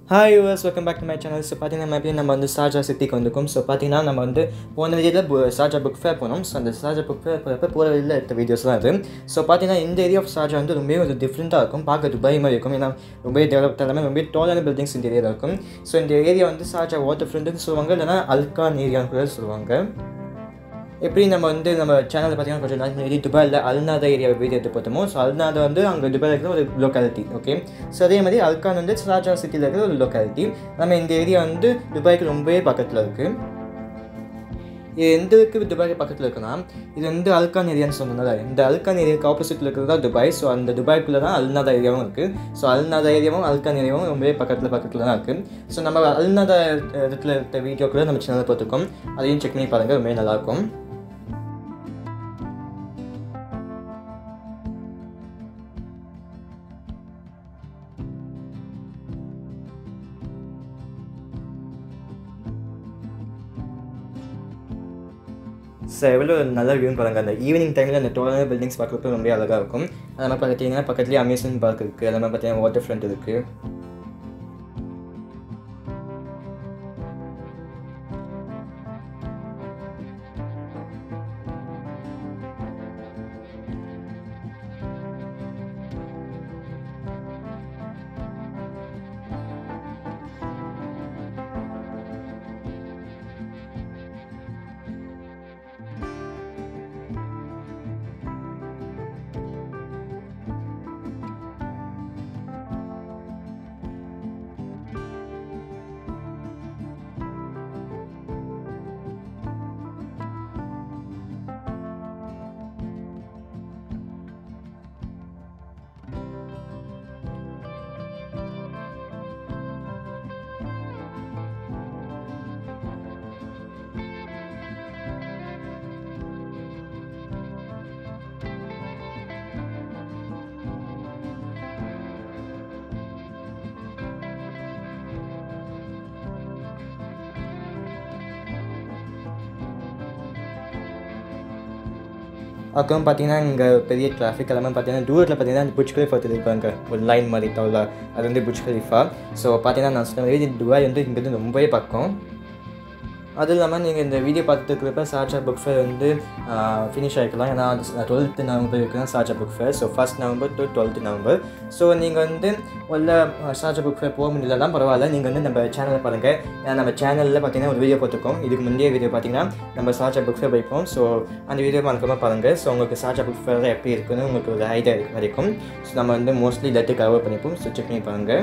hi yours welcome back to my channel so பார்த்தீங்கன்னா maybe நம்ம வந்து சார்ஜா சிட்டிக்கு வந்திருக்கோம் ஸோ பார்த்தீங்கன்னா நம்ம வந்து போன வீடியோவில் சார்ஜா புக் ஃபேர் போனோம் ஸோ அந்த சார்ஜா புக் ஃபேர் போகிறப்ப போகிற வழியில் எடுத்த வீடியோஸ் தான் இது ஸோ பார்த்தீங்கன்னா இந்த ஏரியா ஆஃப் சார்ஜா வந்து ரொம்பவே ஒரு டிஃப்ரெண்ட்டாக இருக்கும் பார்க்க துபாய் மாதிரி இருக்கும் ஏன்னா ரொம்ப டெவலப்ட் எல்லாமே ரொம்ப டாலான பில்டிங்ஸ் இந்த ஏரியாவில் இருக்கும் ஸோ இந்த ஏரியா வந்து சார்ஜா வாட்டர் ஃப்ரண்ட்னு சொல்லுவாங்க இல்லைனா அல்கான் ஏரியான்னு கூட சொல்லுவாங்க எப்படி நம்ம வந்து நம்ம சேனலில் பார்த்தீங்கன்னா கொஞ்சம் நாள் முன்னாடி துபாயில் அல்நாதா ஏரியா வீடியோ எடுத்து பார்த்தோமோ ஸோ அல்நாதா வந்து அங்கே துபாயில் இருக்கிற ஒரு லொக்காலிட்டி ஓகே ஸோ அதே மாதிரி அல்கான் வந்து ஷார்ஜா சிட்டியில் இருக்கிற ஒரு லொக்காலிட்டி நம்ம இந்த ஏரியா வந்து துபாய்க்கு ரொம்பவே பக்கத்தில் இருக்குது இது எந்த இருக்குது துபாய்க்கு பக்கத்தில் இருக்குன்னா இது வந்து அல்கான் ஏரியான்னு சொன்னதால இந்த அல்கான் ஏரியாவுக்கு ஆப்போசிட்டில் இருக்கிறது தான் துபாய் ஸோ அந்த துபாய்க்குள்ளே தான் அல்நாதா ஏரியாவும் இருக்குது ஸோ அல்நாதா ஏரியாவும் அல்கான் ஏரியாவும் ரொம்பவே பக்கத்தில் பக்கத்தில் தான் இருக்குது ஸோ நம்ம அல்நாதா இடத்துல இருக்க வீடியோ கூட நம்ம சேனலில் பார்த்துருக்கோம் அதையும் செக் பண்ணி பாருங்கள் ரொம்பவே நல்லாயிருக்கும் ஸோ எவ்வளோ நல்ல வியூ பாருங்கள் அந்த ஈவினிங் டைமில் அந்த டோலான பில்டிங்ஸ் பார்க்குறப்ப ரொம்ப அழகாக இருக்கும் அது மாதிரி பார்த்தீங்கன்னா பக்கத்துலேயே அம்யூஸ்மெண்ட் பார்க் இருக்குது அது மாதிரி பார்த்தீங்கன்னா வாட்டர் ஃப்ரண்ட் இருக்குது அப்புறம் பார்த்தீங்கன்னா இங்கே பெரிய டிராஃபிக் எல்லாமே பார்த்தீங்கன்னா தூரத்தில் பார்த்தீங்கன்னா அந்த புஜ் கலிஃபா இருப்பாங்க ஒரு லைன் மாதிரி தவிர அது வந்து புஜ் கலிஃபா ஸோ பார்த்தீங்கன்னா நான் சொன்ன மாதிரி துபாய் வந்து இங்கேருந்து ரொம்பவே பக்கம் அதுவும் இல்லாமல் நீங்கள் இந்த வீடியோ பார்த்துட்டு இருக்கிறப்ப சார்ஜா புக் ஃபேர் வந்து ஃபினிஷ் ஆகிக்கலாம் ஏன்னா டுவெல்த்து நவம்பர் இருக்குன்னா Sharjah book fair so first November to twelfth November so நீங்கள் வந்து உள்ள சார்ஜா புக் ஃபேர் போக முடியலலாம் பரவாயில்ல நீங்கள் வந்து நம்ம சேனலை பாருங்கள் ஏன்னா நம்ம சேனலில் பார்த்தீங்கன்னா ஒரு வீடியோ பார்த்துருக்கோம் இதுக்கு முந்தைய வீடியோ பார்த்தீங்கன்னா நம்ம சார்ஜா புக் ஃபேர் போய்ப்போம் ஸோ அந்த வீடியோ மறக்காமல் பாருங்கள் ஸோ உங்களுக்கு சார்ஜா புக் ஃபேர் எப்படி இருக்குன்னு உங்களுக்கு ஒரு ஐடியா வரைக்கும் ஸோ நம்ம வந்து மோஸ்ட்லி எல்லாத்தையும் கவர் பண்ணிப்போம் ஸோ செக் பண்ணி பாருங்கள்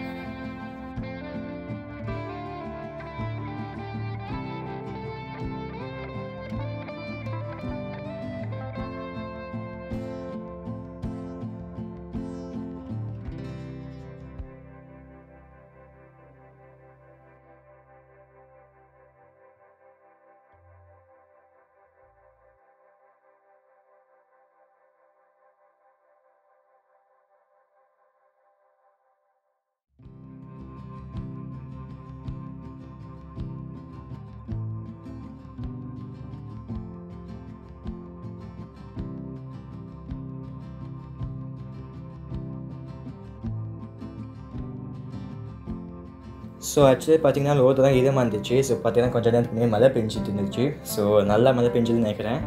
ஸோ ஆக்சுவலி பார்த்தீங்கன்னா ரோடு தான் இதமாக இருந்துச்சு ஸோ பார்த்தீங்கன்னா கொஞ்சம் நேரத்துக்கு முன்னாடி மழை பெஞ்சிட்டு இருந்துச்சு ஸோ நல்லா மழை பெஞ்சதுன்னு நினைக்கிறேன்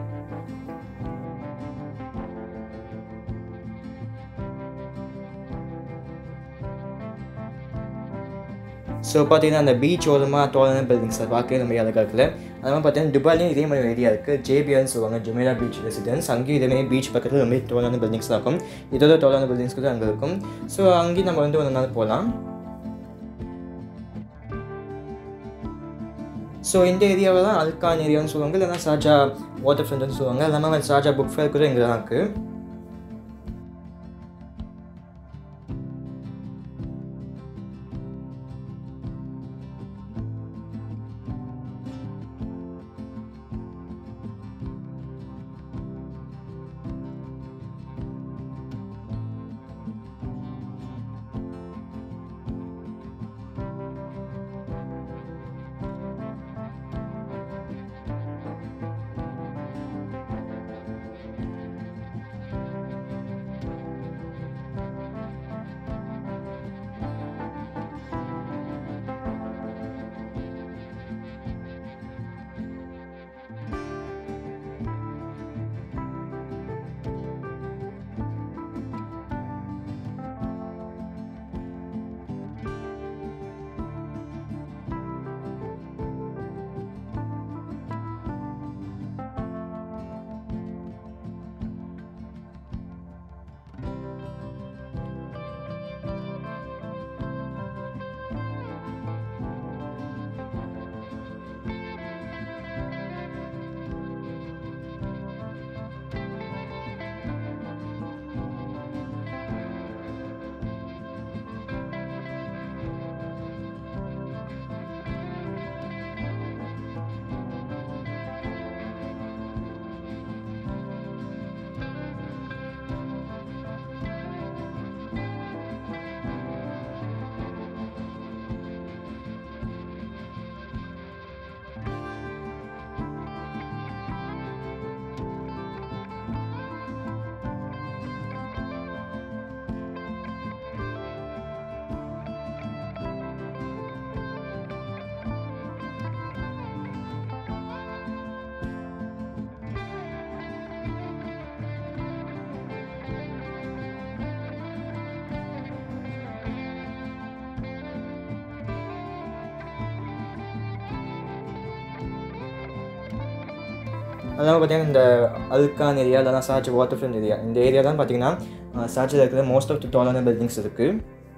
ஸோ பார்த்தீங்கன்னா அந்த பீச் ஓரமாக டோலான பில்டிங்ஸ் பார்க்கவே ரொம்ப அழகாக இருக்குது அது மாதிரி பார்த்தீங்கன்னா துபாய்லேயும் இதே மாதிரி ஏரியா இருக்குது ஜேபிஆர்னு சொல்லுவாங்க ஜுமேரா பீச் ரெசிடென்ஸ் அங்கேயும் இதே பீச் பக்கத்தில் ரொம்ப டோலான பில்டிங்ஸ் இருக்கும் இதோட டோலான பில்டிங்ஸ் கூட அங்கே இருக்கும் ஸோ அங்கேயும் நம்ம வந்து ஒரு நாள் போகலாம் ஸோ இந்த ஏரியாவில் தான் அல்கான் ஏரியான்னு சொல்லுவாங்க இல்லைனா சாஜா வாட்டர் ஃப்ரண்ட்னு சொல்லுவாங்க எல்லாமே சாஜா புக் ஃபேர் கூட இங்கே தான் இருக்குது அதெல்லாம் பார்த்தீங்கன்னா இந்த அல்கான் ஏரியா இல்லைனா சார்ஜ் வாட்டர் ஃப்ரண்ட் ஏரியா இந்த ஏரியா தான் பார்த்தீங்கன்னா சார்ஜில் இருக்கிற மோஸ்ட் ஆஃப் தி டாலான பில்டிங்ஸ் இருக்குது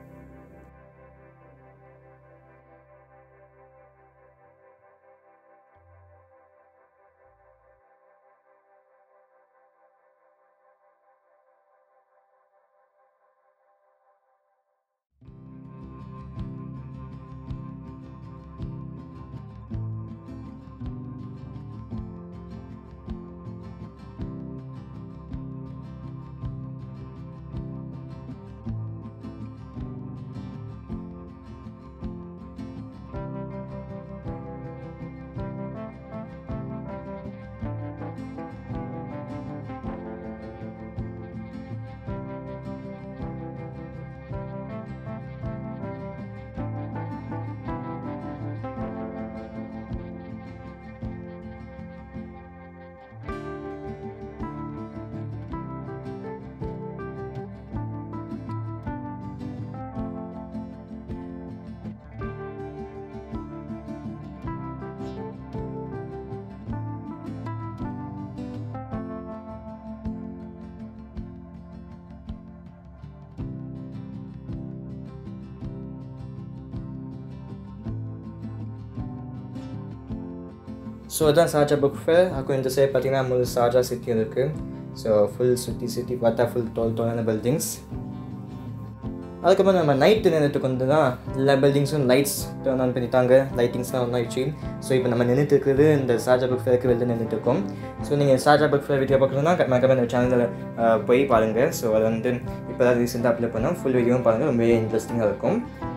ஸோ அதான் சார்ஜா புக் ஃபேர் அப்புறம் இந்த சைட் பார்த்தீங்கன்னா முழு சார்ஜா சிட்டி இருக்குது ஸோ ஃபுல் சுற்றி சுற்றி பார்த்தா ஃபுல் டோல் டோலான பில்டிங்ஸ் அதுக்கப்புறம் நம்ம நைட்டு நின்றுட்டு வந்து தான் எல்லா பில்டிங்ஸும் லைட்ஸ் டர்ன் ஆன் பண்ணிட்டாங்க லைட்டிங்ஸ்லாம் ஒன்றும் ஆயிடுச்சு ஸோ இப்போ நம்ம நின்றுட்டு இருக்கிறது இந்த சார்ஜா புக் ஃபேருக்கு வெளில நின்றுட்டு இருக்கோம் ஸோ நீங்கள் சார்ஜா புக் ஃபேர் வீடியோ பார்க்கணுன்னா மறக்காம இந்த சேனலில் போய் பாருங்கள் ஸோ அது வந்து இப்போ தான் ரீசெண்டாக அப்ளை பண்ணோம் ஃபுல் வீடியோவும் பாருங்கள் ரொம்பவே இன்ட்ரெஸ்டிங்காக இருக்கும்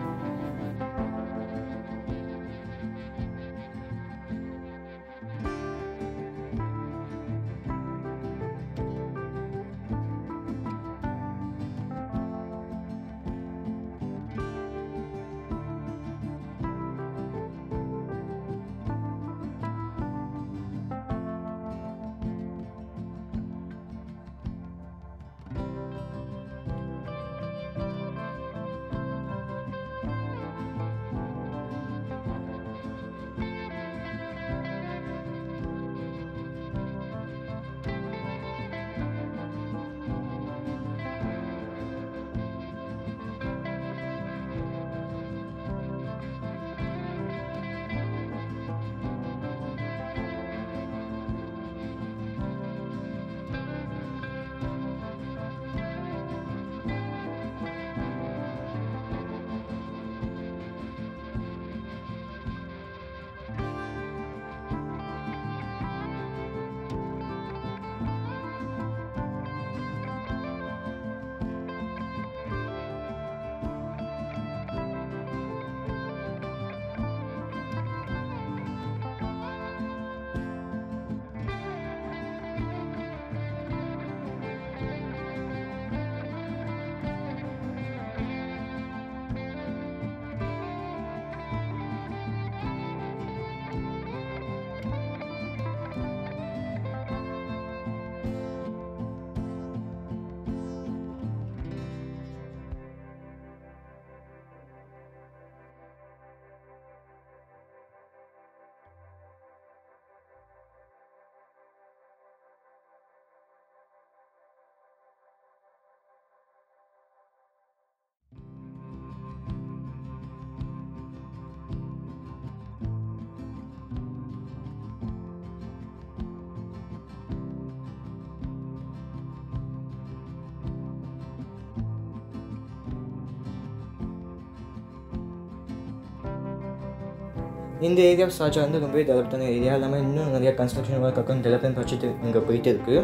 இந்த ஏரியா சார்ஜா வந்து ரொம்பவே டெவலப்டான ஏரியா இல்லாமல் இன்னும் நிறைய கன்ஸ்ட்ரக்ஷன் ஒர்க் அக்கம் டெவலப்மெண்ட் வச்சுட்டு இங்கே போயிட்டு இருக்குது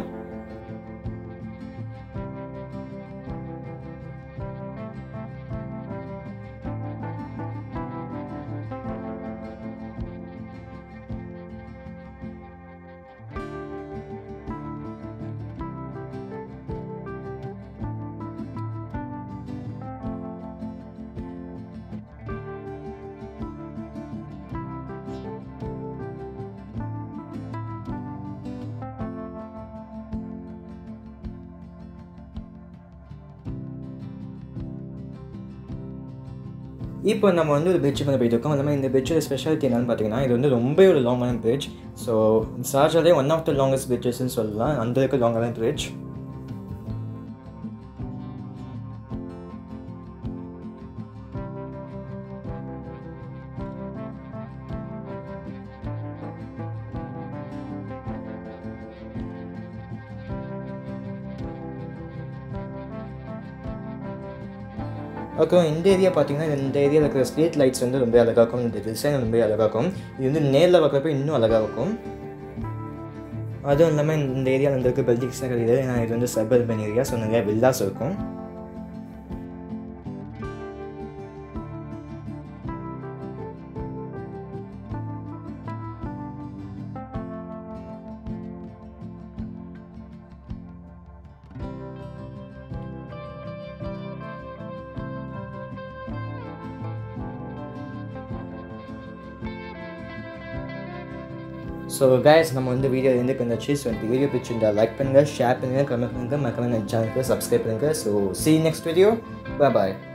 இப்போ நம்ம வந்து ஒரு பிரிட்ஜ் பண்ண போயிட்டு இருக்கோம் அந்த மாதிரி இந்த பிரிட்ஜோட ஸ்பெஷாலிட்டி என்னன்னு பார்த்தீங்கன்னா இது வந்து ரொம்ப ஒரு லாங்கான பிரிட்ஜ் ஸோ சார்ஜாலே ஒன் ஆஃப் த லாங்கஸ்ட் பிரிட்ஜஸ்ன்னு சொல்லலாம் அந்த இருக்க லாங்கான பிரிட்ஜ் அப்புறம் இந்த ஏரியா பார்த்தீங்கன்னா இந்த ஏரியாவில் இருக்கிற ஸ்ட்ரீட் லைட்ஸ் வந்து ரொம்ப அழகாக இருக்கும் இந்த டிசைன் ரொம்ப அழகாக இருக்கும் இது வந்து நேரில் பார்க்குறப்ப இன்னும் அழகாக இருக்கும் அதுவும் இல்லாமல் இந்த ஏரியாவில் வந்து இருக்க பில்டிங்ஸ்லாம் கிடையாது ஏன்னா இது வந்து சபர்பன் ஏரியா ஸோ நிறையா வில்லாஸ் இருக்கும் ஸோ கைஸ் நம்ம வந்து வீடியோ எந்த வந்துச்சு ஸோ இந்த வீடியோ பிடிச்சிருந்தா லைக் பண்ணுங்கள் ஷேர் பண்ணுங்கள் கமெண்ட் பண்ணுங்கள் மறக்காம சேனலுக்கு சப்ஸ்கிரைப் பண்ணுங்கள் ஸோ சி நெக்ஸ்ட் வீடியோ பாய்